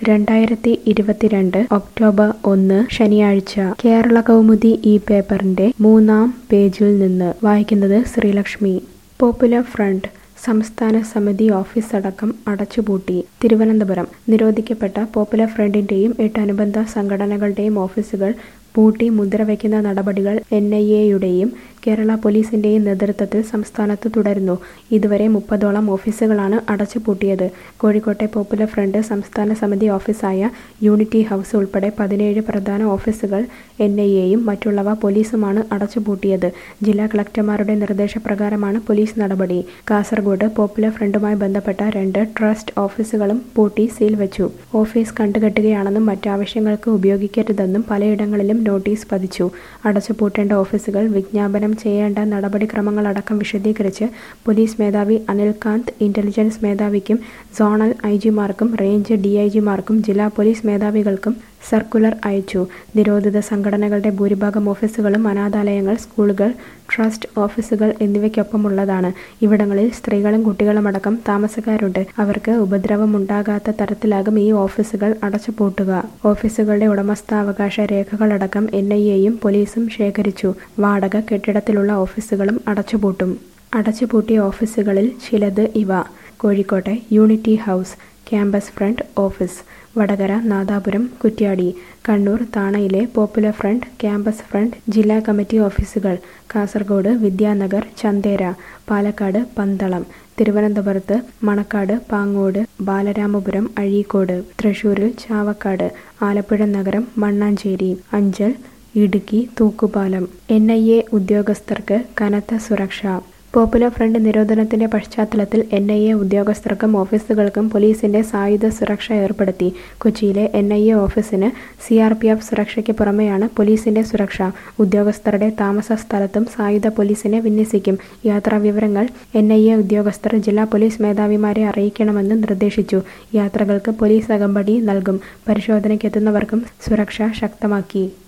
രണ്ടായിരത്തി ഇരുപത്തിരണ്ട് ഒക്ടോബർ ഒന്ന് ശനിയാഴ്ച കേരള കൗമുദി ഈ പേപ്പറിന്റെ മൂന്നാം പേജിൽ നിന്ന് വായിക്കുന്നത് ശ്രീലക്ഷ്മി പോപ്പുലർ ഫ്രണ്ട് സംസ്ഥാന സമിതി ഓഫീസ് അടക്കം അടച്ചുപൂട്ടി തിരുവനന്തപുരം നിരോധിക്കപ്പെട്ട പോപ്പുലർ ഫ്രണ്ടിന്റെയും എട്ട് അനുബന്ധ സംഘടനകളുടെയും ഓഫീസുകൾ പൂട്ടി മുദ്രവയ്ക്കുന്ന നടപടികൾ എൻ ഐ എയുടെയും കേരള പോലീസിന്റെയും നേതൃത്വത്തിൽ സംസ്ഥാനത്ത് തുടരുന്നു ഇതുവരെ മുപ്പതോളം ഓഫീസുകളാണ് അടച്ചുപൂട്ടിയത് കോഴിക്കോട്ടെ പോപ്പുലർ ഫ്രണ്ട് സംസ്ഥാന സമിതി ഓഫീസായ യൂണിറ്റി ഹൗസ് ഉൾപ്പെടെ പതിനേഴ് പ്രധാന ഓഫീസുകൾ എൻ ഐ എയും മറ്റുള്ളവ പോലീസുമാണ് അടച്ചുപൂട്ടിയത് ജില്ലാ കളക്ടർമാരുടെ നിർദ്ദേശപ്രകാരമാണ് പോലീസ് നടപടി കാസർഗോഡ് പോപ്പുലർ ഫ്രണ്ടുമായി ബന്ധപ്പെട്ട രണ്ട് ട്രസ്റ്റ് ഓഫീസുകളും പൂട്ടി സീൽ വെച്ചു ഓഫീസ് കണ്ടുകെട്ടുകയാണെന്നും മറ്റാവശ്യങ്ങൾക്ക് ഉപയോഗിക്കരുതെന്നും പലയിടങ്ങളിലും നോട്ടീസ് പതിച്ചു അടച്ചുപൂട്ടേണ്ട ഓഫീസുകൾ വിജ്ഞാപനം ചെയ്യേണ്ട നടപടിക്രമങ്ങളടക്കം വിശദീകരിച്ച് പോലീസ് മേധാവി അനിൽകാന്ത് ഇന്റലിജൻസ് മേധാവിക്കും സോണൽ ഐ ജിമാർക്കും റേഞ്ച് ഡി ഐ ജിമാർക്കും ജില്ലാ പോലീസ് മേധാവികൾക്കും സർക്കുലർ അയച്ചു നിരോധിത സംഘടനകളുടെ ഭൂരിഭാഗം ഓഫീസുകളും അനാഥാലയങ്ങൾ സ്കൂളുകൾ ട്രസ്റ്റ് ഓഫീസുകൾ എന്നിവയ്ക്കൊപ്പമുള്ളതാണ് ഇവിടങ്ങളിൽ സ്ത്രീകളും കുട്ടികളുമടക്കം താമസക്കാരുണ്ട് അവർക്ക് ഉപദ്രവമുണ്ടാകാത്ത തരത്തിലാകും ഈ ഓഫീസുകൾ അടച്ചുപൂട്ടുക ഓഫീസുകളുടെ ഉടമസ്ഥാവകാശ രേഖകളടക്കം എൻ ഐ എയും പോലീസും ശേഖരിച്ചു വാടക കെട്ടിടത്തിലുള്ള ഓഫീസുകളും അടച്ചുപൂട്ടും അടച്ചുപൂട്ടിയ ഓഫീസുകളിൽ ചിലത് ഇവ കോഴിക്കോട്ടെ unity house campus front office Vadakara Nadapuram Kuttiadi Kannur താണയിലെ പോപ്പുലർ ഫ്രണ്ട് ക്യാമ്പസ് ഫ്രണ്ട് ജില്ലാ കമ്മിറ്റി ഓഫീസുകൾ കാസർഗോഡ് വിദ്യാനഗർ ചന്തേര പാലക്കാട് പന്തളം തിരുവനന്തപുരത്ത് മണക്കാട് പാങ്ങോട് ബാലരാമപുരം അഴീക്കോട് തൃശൂരിൽ ചാവക്കാട് ആലപ്പുഴ നഗരം മണ്ണാഞ്ചേരി അഞ്ചൽ ഇടുക്കി തൂക്കുപാലം എൻ ഐ എ ഉദ്യോഗസ്ഥർക്ക് കനത്ത സുരക്ഷ പോപ്പുലർ ഫ്രണ്ട് നിരോധനത്തിന്റെ പശ്ചാത്തലത്തിൽ എൻ ഐ എ ഉദ്യോഗസ്ഥർക്കും ഓഫീസുകൾക്കും പോലീസിന്റെ സായുധ സുരക്ഷ ഏർപ്പെടുത്തി കൊച്ചിയിലെ എൻ ഐ എ ഓഫീസിന് സി ആർ പി എഫ് സുരക്ഷയ്ക്ക് പുറമെയാണ് പോലീസിന്റെ സുരക്ഷ ഉദ്യോഗസ്ഥരുടെ താമസ സ്ഥലത്തും സായുധ പോലീസിനെ വിന്യസിക്കും യാത്രാ വിവരങ്ങൾ എൻ ഐ എ ഉദ്യോഗസ്ഥർ ജില്ലാ പോലീസ് മേധാവിമാരെ അറിയിക്കണമെന്ന് നിർദ്ദേശിച്ചു യാത്രകൾക്ക് പോലീസ് അകമ്പടി നൽകും പരിശോധനയ്ക്കെത്തുന്നവർക്കും സുരക്ഷ ശക്തമാക്കി